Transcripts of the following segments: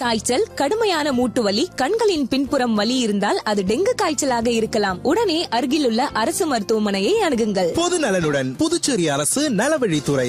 காய்ச்சல் கடுமையான மூட்டு வலி கண்களின் பின்புறம் வலி இருந்தால் அது டெங்கு காய்ச்சலாக இருக்கலாம் உடனே அருகிலுள்ள அரசு மருத்துவமனையை அணுகுங்கள் பொது நலனுடன் புதுச்சேரி அரசு நலவழித்துறை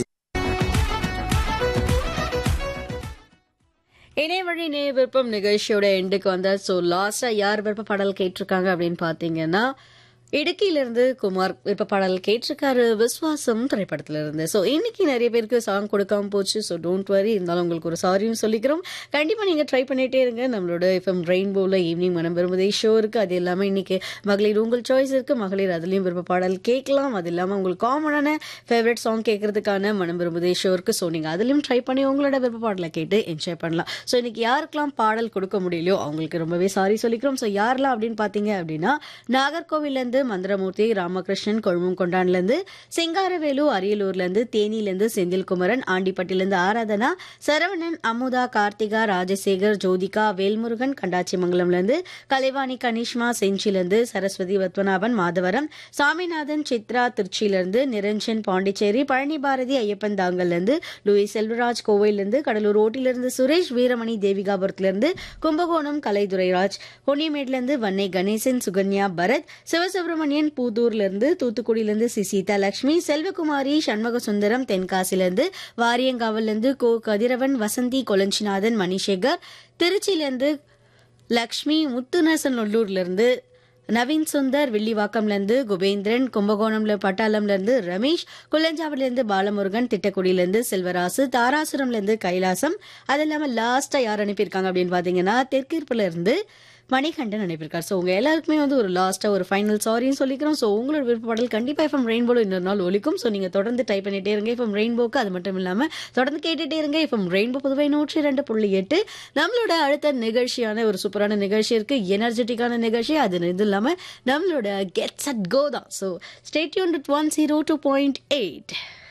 இணையவழி நேய விருப்பம் நிகழ்ச்சியோட எண்டுக்கு வந்தார் ஸோ லாஸ்டா யார் விருப்ப பாடல் கேட்டிருக்காங்க அப்படின்னு பாத்தீங்கன்னா இடுக்கியிலிருந்து குமார் விருப்ப பாடல் கேட்டிருக்காரு விஸ்வாசம் திரைப்படத்துல இருந்து ஸோ இன்னைக்கு நிறைய பேருக்கு சாங் கொடுக்காம போச்சு ஸோ டோன்ட் வரி இருந்தாலும் உங்களுக்கு ஒரு சாரியும் சொல்லிக்கிறோம் கண்டிப்பா நீங்க ட்ரை பண்ணிட்டே இருங்க நம்மளோட எஃப்எம் ரெயின்போல ஈவினிங் மனம் விரும்புதே ஷோ இருக்கு அது எல்லாமே இன்னைக்கு மகளிர் உங்கள் சாய்ஸ் இருக்கு மகளிர் அதுலயும் விருப்ப பாடல் கேட்கலாம் அது இல்லாம உங்களுக்கு காமனான ஃபேவரட் சாங் கேட்கறதுக்கான மனம் விரும்புதே ஷோ இருக்கு ஸோ நீங்க அதுலயும் ட்ரை பண்ணி உங்களோட விருப்ப பாடலை கேட்டு என்ஜாய் பண்ணலாம் ஸோ இன்னைக்கு யாருக்கெல்லாம் பாடல் கொடுக்க முடியலையோ அவங்களுக்கு ரொம்பவே சாரி சொல்லிக்கிறோம் ஸோ யாரெல்லாம் அப்படின்னு பாத்தீங்க அப்படின்னா நாகர்கோவில்ல இருந்து மந்திரமூர்த்தி ராமகிருஷ்ணன் கொழும்பும் கொண்டான்ல இருந்து சிங்காரவேலு அரியலூர்ல இருந்து தேனியில இருந்து செந்தில்குமரன் ஆண்டிப்பட்டில இருந்து ஆராதனா சரவணன் அமுதா கார்த்திகா ராஜசேகர் ஜோதிகா வேல்முருகன் கண்டாச்சிமங்கலம்ல இருந்து கலைவாணி கனிஷ்மா செஞ்சில இருந்து சரஸ்வதி பத்மநாபன் மாதவரம் சாமிநாதன் சித்ரா திருச்சியில இருந்து நிரஞ்சன் பாண்டிச்சேரி பழனி பாரதி ஐயப்பன் தாங்கல்ல இருந்து லூயிஸ் செல்வராஜ் கோவையில இருந்து கடலூர் ரோட்டில இருந்து சுரேஷ் வீரமணி தேவிகாபுரத்துல இருந்து கும்பகோணம் கலைதுரைராஜ் பொன்னியமேட்ல இருந்து வன்னை கணேசன் சுகன்யா பரத் சிவசுப்பிரமணியன் பூதூர்ல இருந்து தூத்துக்குடியில இருந்து சி சீதா லட்சுமி செல்வகுமாரி சண்முக சுந்தரம் தென்காசில இருந்து வாரியங்காவில இருந்து கோ கதிரவன் வசந்தி கொலஞ்சிநாதன் மணிசேகர் திருச்சியில இருந்து லக்ஷ்மி முத்துநசநல்லூர்ல இருந்து நவீன் சுந்தர் வில்லிவாக்கம்ல இருந்து குபேந்திரன் கும்பகோணம்ல பட்டாளம்ல இருந்து ரமேஷ் குள்ளஞ்சாவில இருந்து பாலமுருகன் திட்டக்குடியில இருந்து செல்வராசு தாராசுரம்ல இருந்து கைலாசம் அது இல்லாம லாஸ்டா யார் அனுப்பியிருக்காங்க அப்படின்னு பாத்தீங்கன்னா தெற்கிருப்புல இருந்து மணிகண்டன் அனுப்பியிருக்காரு ஸோ உங்க எல்லாருக்குமே வந்து ஒரு லாஸ்டா ஒரு ஃபைனல் சாரின்னு சொல்லிக்கிறோம் ஸோ உங்களோட விருப்ப பாடல் கண்டிப்பா எஃப்எம் ரெயின்போல இன்னொரு நாள் ஒலிக்கும் ஸோ நீங்க தொடர்ந்து டைப் பண்ணிட்டே இருங்க எஃப்எம் ரெயின்போக்கு அது மட்டும் இல்லாம தொடர்ந்து கேட்டுட்டே இருங்க எஃப்எம் ரெயின்போ புதுவை நூற்றி ரெண்டு புள்ளி எட்டு நம்மளோட அடுத்த நிகழ்ச்சியான ஒரு சூப்பரான நிகழ்ச்சி இருக்கு எனர்ஜெட்டிக்கான நிகழ்ச்சி அது இது இல்லாம நம்மளோட கெட்ஸ் அட் கோ தான் so stay tuned one zero two point eight